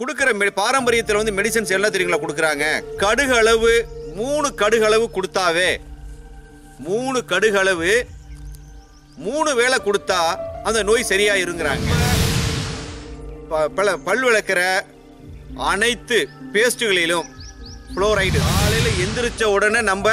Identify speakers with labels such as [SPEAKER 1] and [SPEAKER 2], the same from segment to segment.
[SPEAKER 1] கொடுக்குற மெ பாரம்பரியத்தில் வந்து மெடிசன்ஸ் எல்லாம் தெரியுங்களா கொடுக்குறாங்க கடுகு அளவு மூணு கடுகு அளவு கொடுத்தாவே மூணு கடுகு அளவு மூணு வேளை கொடுத்தா அந்த நோய் சரியா இருங்கிறாங்க ப- பல பல் விளக்குற அனைத்து பேஸ்ட்டுகளிலும் ஃப்ளோரைடு காலையில் எந்திரிச்ச உடனே நம்ம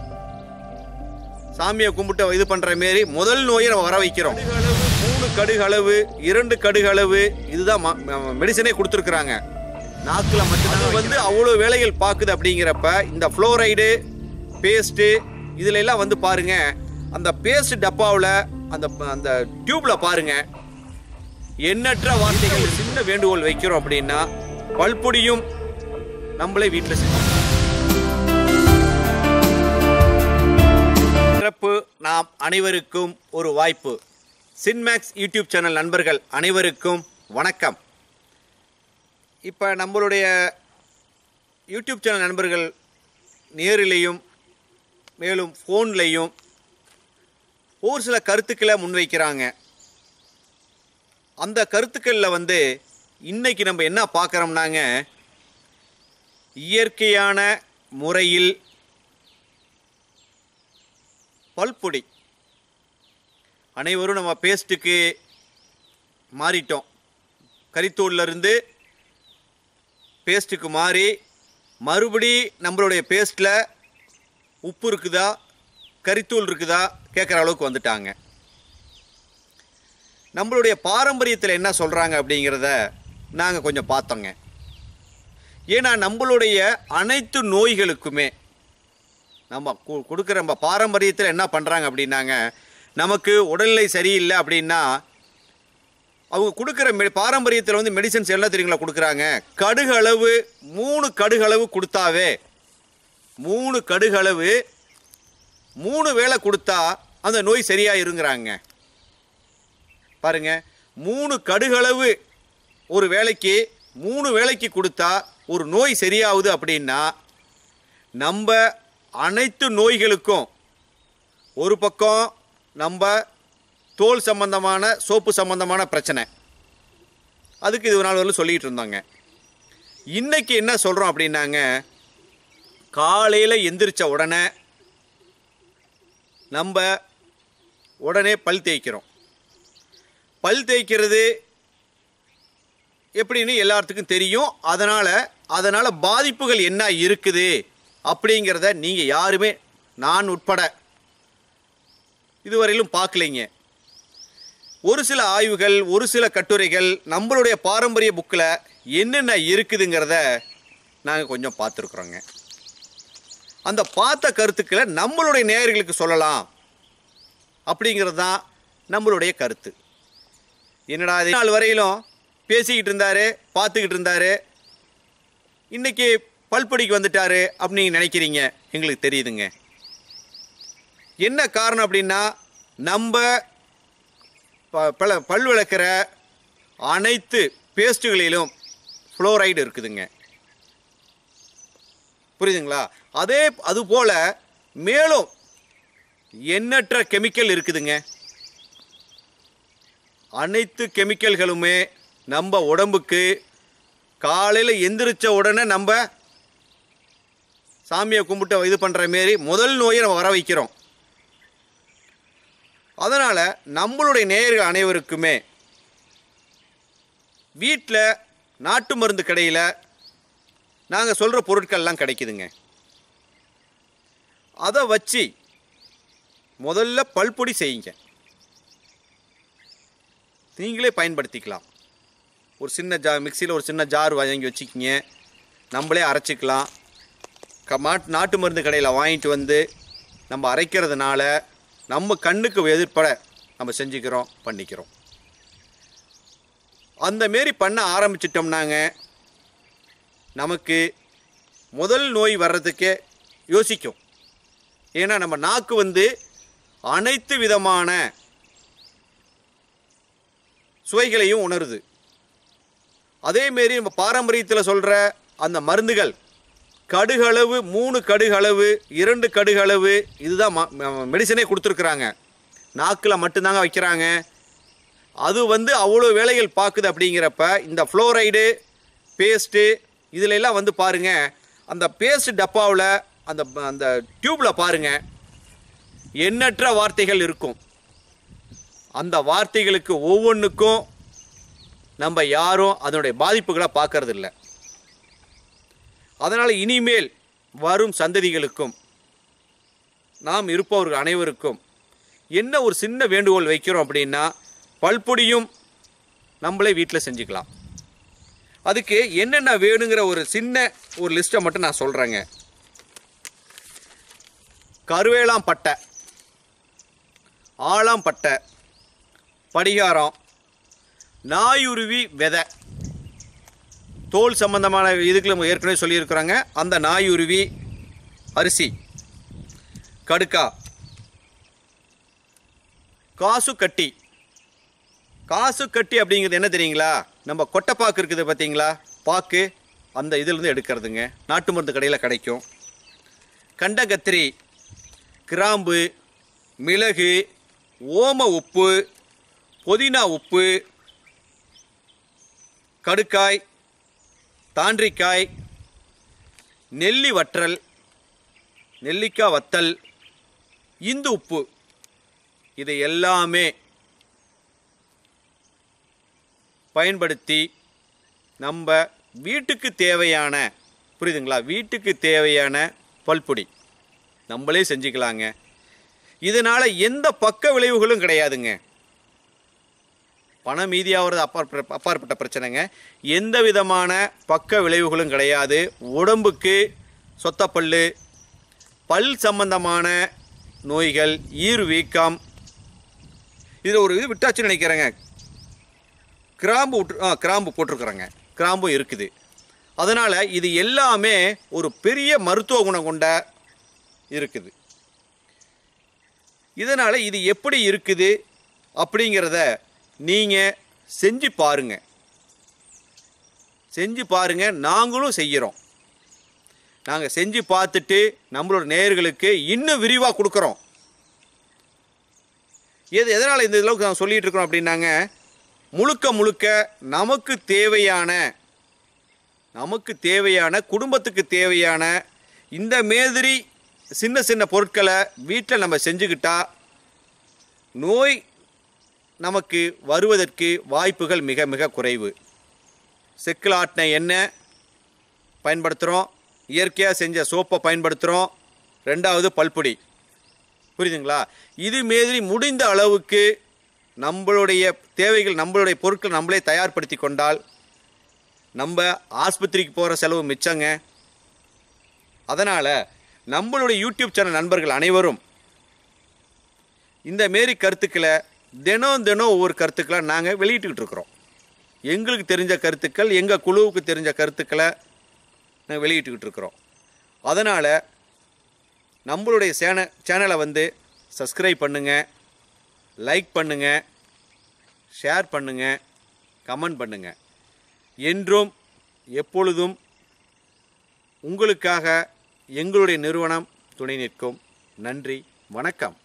[SPEAKER 1] சாமியை கும்பிட்டு இது பண்ற மாரி முதல் நோயை நம்ம வர வைக்கிறோம் கடுகளவு, மூணு கடுகு அளவு இரண்டு கடுகு அளவு இதுதான் மெடிசனே கொடுத்துருக்குறாங்க நாக்கில் மட்டும்தான் வந்து அவ்வளோ வேலைகள் பார்க்குது அப்படிங்கிறப்ப இந்த ஃப்ளோரைடு பேஸ்ட்டு இதுல எல்லாம் வந்து பாருங்க அந்த பேஸ்ட் டப்பாவில் அந்த அந்த டியூப்ல பாருங்க எண்ணற்ற வார்த்தைகள் ஒரு சின்ன வேண்டுகோள் வைக்கிறோம் அப்படின்னா பல்பொடியும் நம்மளே வீட்டில் செஞ்சோம் சிறப்பு நாம் அனைவருக்கும் ஒரு வாய்ப்பு சின்மேக்ஸ் யூடியூப் சேனல் நண்பர்கள் அனைவருக்கும் வணக்கம் இப்போ நம்மளுடைய யூடியூப் சேனல் நண்பர்கள் நேரிலையும் மேலும் ஃபோன்லேயும் ஒரு சில கருத்துக்களை முன்வைக்கிறாங்க அந்த கருத்துக்களில் வந்து இன்னைக்கு நம்ம என்ன பார்க்குறோம்னாங்க இயற்கையான முறையில் பல்பொடி அனைவரும் நம்ம பேஸ்ட்டுக்கு மாறிட்டோம் கரித்தூள்ல இருந்து பேஸ்ட்டுக்கு மாறி மறுபடி நம்மளுடைய பேஸ்ட்டில் உப்பு இருக்குதா கரித்தூள் இருக்குதா கேட்குற அளவுக்கு வந்துட்டாங்க நம்மளுடைய பாரம்பரியத்தில் என்ன சொல்கிறாங்க அப்படிங்கிறத நாங்கள் கொஞ்சம் பார்த்தோங்க ஏன்னா நம்மளுடைய அனைத்து நோய்களுக்குமே நம்ம கு- கொடுக்குற நம்ம பாரம்பரியத்தில் என்ன பண்ணுறாங்க அப்படின்னாங்க நமக்கு உடல்நிலை சரியில்லை அப்படின்னா அவங்க கொடுக்குற மெ பாரம்பரியத்தில் வந்து மெடிசன்ஸ் எல்லாம் தெரியுங்களா கொடுக்குறாங்க கடுகு அளவு மூணு கடுகு அளவு கொடுத்தாவே மூணு கடுகு அளவு மூணு வேளை கொடுத்தா அந்த நோய் சரியா இருங்கிறாங்க பாருங்க மூணு கடுகளவு ஒரு வேளைக்கு மூணு வேளைக்கு கொடுத்தா ஒரு நோய் சரியாகுது அப்படின்னா நம்ம அனைத்து நோய்களுக்கும் ஒரு பக்கம் நம்ம தோல் சம்பந்தமான சோப்பு சம்பந்தமான பிரச்சனை அதுக்கு இது நாள் வரலும் சொல்லிட்டு இருந்தாங்க இன்னைக்கு என்ன சொல்கிறோம் அப்படின்னாங்க காலையில் எந்திரிச்ச உடனே நம்ம உடனே பல் தேய்க்கிறோம் பல் தேய்க்கிறது எப்படின்னு எல்லாத்துக்கும் தெரியும் அதனால் அதனால் பாதிப்புகள் என்ன இருக்குது அப்படிங்கிறத நீங்கள் யாருமே நான் உட்பட இதுவரையிலும் பார்க்கலைங்க ஒரு சில ஆய்வுகள் ஒரு சில கட்டுரைகள் நம்மளுடைய பாரம்பரிய புக்கில் என்னென்ன இருக்குதுங்கிறத நாங்கள் கொஞ்சம் பார்த்துருக்குறோங்க அந்த பார்த்த கருத்துக்களை நம்மளுடைய நேயர்களுக்கு சொல்லலாம் அப்படிங்கிறது தான் நம்மளுடைய கருத்து என்னடா இது நாள் வரையிலும் பேசிக்கிட்டு இருந்தாரு பார்த்துக்கிட்டு இருந்தாரு இன்னைக்கு பல்படிக்கு வந்துட்டாரு அப்படின்னு நீங்க நினைக்கிறீங்க எங்களுக்கு தெரியுதுங்க என்ன காரணம் அப்படின்னா நம்ம ப- பல பல் விளக்குற அனைத்து பேஸ்ட்டுகளிலும் ஃப்ளோரைடு இருக்குதுங்க புரியுதுங்களா அதே அதுபோல் மேலும் எண்ணற்ற கெமிக்கல் இருக்குதுங்க அனைத்து கெமிக்கல்களுமே நம்ம உடம்புக்கு காலையில் எந்திரிச்ச உடனே நம்ம சாமியை கும்பிட்டு இது பண்ணுற மாரி முதல் நோயை நம்ம வர வைக்கிறோம் அதனால் நம்மளுடைய நேயர்கள் அனைவருக்குமே வீட்டில் நாட்டு மருந்து கடையில் நாங்கள் சொல்கிற பொருட்கள்லாம் கிடைக்குதுங்க அதை வச்சு முதல்ல பல்பொடி செய்யுங்க நீங்களே பயன்படுத்திக்கலாம் ஒரு சின்ன ஜா மிக்சியில் ஒரு சின்ன ஜார் வாங்கி வச்சுக்கிங்க நம்மளே அரைச்சிக்கலாம் க மாட் நாட்டு மருந்து கடையில் வாங்கிட்டு வந்து நம்ம அரைக்கிறதுனால நம்ம கண்ணுக்கு எதிர்ப்பட நம்ம செஞ்சுக்கிறோம் பண்ணிக்கிறோம் அந்த மாரி பண்ண ஆரம்பிச்சிட்டோம்னாங்க நமக்கு முதல் நோய் வர்றதுக்கே யோசிக்கும் ஏன்னா நம்ம நாக்கு வந்து அனைத்து விதமான சுவைகளையும் உணருது அதேமாரி நம்ம பாரம்பரியத்தில் சொல்கிற அந்த மருந்துகள் கடுகளவு மூணு கடுகளவு இரண்டு கடுகளவு இதுதான் மெடிசனே கொடுத்துருக்குறாங்க நாக்கில் மட்டும்தாங்க வைக்கிறாங்க அது வந்து அவ்வளோ வேலைகள் பார்க்குது அப்படிங்கிறப்ப இந்த ஃப்ளோரைடு பேஸ்ட்டு இதுல எல்லாம் வந்து பாருங்க அந்த பேஸ்ட் டப்பாவில் அந்த அந்த டியூப்பில் பாருங்க எண்ணற்ற வார்த்தைகள் இருக்கும் அந்த வார்த்தைகளுக்கு ஒவ்வொன்றுக்கும் நம்ம யாரும் அதனுடைய பாதிப்புகளை பார்க்கறது இல்ல அதனால் இனிமேல் வரும் சந்ததிகளுக்கும் நாம் இருப்பவர்கள் அனைவருக்கும் என்ன ஒரு சின்ன வேண்டுகோள் வைக்கிறோம் அப்படின்னா பல்பொடியும் நம்மளே வீட்டில் செஞ்சுக்கலாம் அதுக்கு என்னென்ன வேணுங்கிற ஒரு சின்ன ஒரு லிஸ்ட்டை மட்டும் நான் சொல்கிறேங்க கருவேலாம் பட்டை ஆளாம் பட்டை படிகாரம் நாயுருவி விதை தோல் சம்பந்தமான இதுக்கு நம்ம ஏற்கனவே சொல்லியிருக்கிறாங்க அந்த நாயுருவி அரிசி கடுக்கா காசு கட்டி காசு கட்டி அப்படிங்கிறது என்ன தெரியுங்களா நம்ம கொட்டைப்பாக்கு இருக்குது பார்த்தீங்களா பாக்கு அந்த இதிலிருந்து எடுக்கிறதுங்க நாட்டு மருந்து கடையில் கிடைக்கும் கண்டகத்திரி கிராம்பு மிளகு ஓம உப்பு புதினா உப்பு கடுக்காய் தாண்டிக்காய் நெல்லி வற்றல் நெல்லிக்காய் வத்தல் இந்து உப்பு இது எல்லாமே பயன்படுத்தி நம்ம வீட்டுக்கு தேவையான புரியுதுங்களா வீட்டுக்கு தேவையான பல்பொடி நம்மளே செஞ்சுக்கலாங்க இதனால் எந்த பக்க விளைவுகளும் கிடையாதுங்க பணம் மீதியாகிறது அப்பாற்ப அப்பாற்பட்ட பிரச்சனைங்க எந்த விதமான பக்க விளைவுகளும் கிடையாது உடம்புக்கு சொத்தப்பல்லு பல் சம்பந்தமான நோய்கள் ஈர் வீக்கம் இதில் ஒரு இது விட்டாச்சுன்னு நினைக்கிறேங்க கிராம்பு விட்டு ஆ கிராம்பு போட்டிருக்கிறேங்க கிராம்பும் இருக்குது அதனால் இது எல்லாமே ஒரு பெரிய மருத்துவ குணம் கொண்ட இருக்குது இதனால் இது எப்படி இருக்குது அப்படிங்கிறத நீங்கள் செஞ்சு பாருங்க செஞ்சு பாருங்க நாங்களும் செய்கிறோம் நாங்கள் செஞ்சு பார்த்துட்டு நம்மளோட நேயர்களுக்கு இன்னும் விரிவாக கொடுக்குறோம் எது எதனால் இந்த அளவுக்கு நான் சொல்லிட்டு இருக்கிறோம் அப்படின்னாங்க முழுக்க முழுக்க நமக்கு தேவையான நமக்கு தேவையான குடும்பத்துக்கு தேவையான இந்த மாதிரி சின்ன சின்ன பொருட்களை வீட்டில் நம்ம செஞ்சுக்கிட்டா நோய் நமக்கு வருவதற்கு வாய்ப்புகள் மிக மிக குறைவு செக்கில் ஆட்டின எண்ணெய் பயன்படுத்துகிறோம் இயற்கையாக செஞ்ச சோப்பை பயன்படுத்துகிறோம் ரெண்டாவது பல்பொடி புரியுதுங்களா இது மாதிரி முடிந்த அளவுக்கு நம்மளுடைய தேவைகள் நம்மளுடைய பொருட்கள் நம்மளே தயார்படுத்தி கொண்டால் நம்ம ஆஸ்பத்திரிக்கு போகிற செலவு மிச்சங்க அதனால் நம்மளுடைய யூடியூப் சேனல் நண்பர்கள் அனைவரும் இந்த மாரி கருத்துக்களை தினம் தினம் ஒவ்வொரு கருத்துக்களை நாங்கள் வெளியிட்டுக்கிட்டு இருக்கிறோம் எங்களுக்கு தெரிஞ்ச கருத்துக்கள் எங்கள் குழுவுக்கு தெரிஞ்ச கருத்துக்களை நாங்கள் வெளியிட்டுக்கிட்டு இருக்கிறோம் அதனால் நம்மளுடைய சேன சேனலை வந்து சப்ஸ்கிரைப் பண்ணுங்கள் லைக் பண்ணுங்கள் ஷேர் பண்ணுங்கள் கமெண்ட் பண்ணுங்கள் என்றும் எப்பொழுதும் உங்களுக்காக எங்களுடைய நிறுவனம் துணை நிற்கும் நன்றி வணக்கம்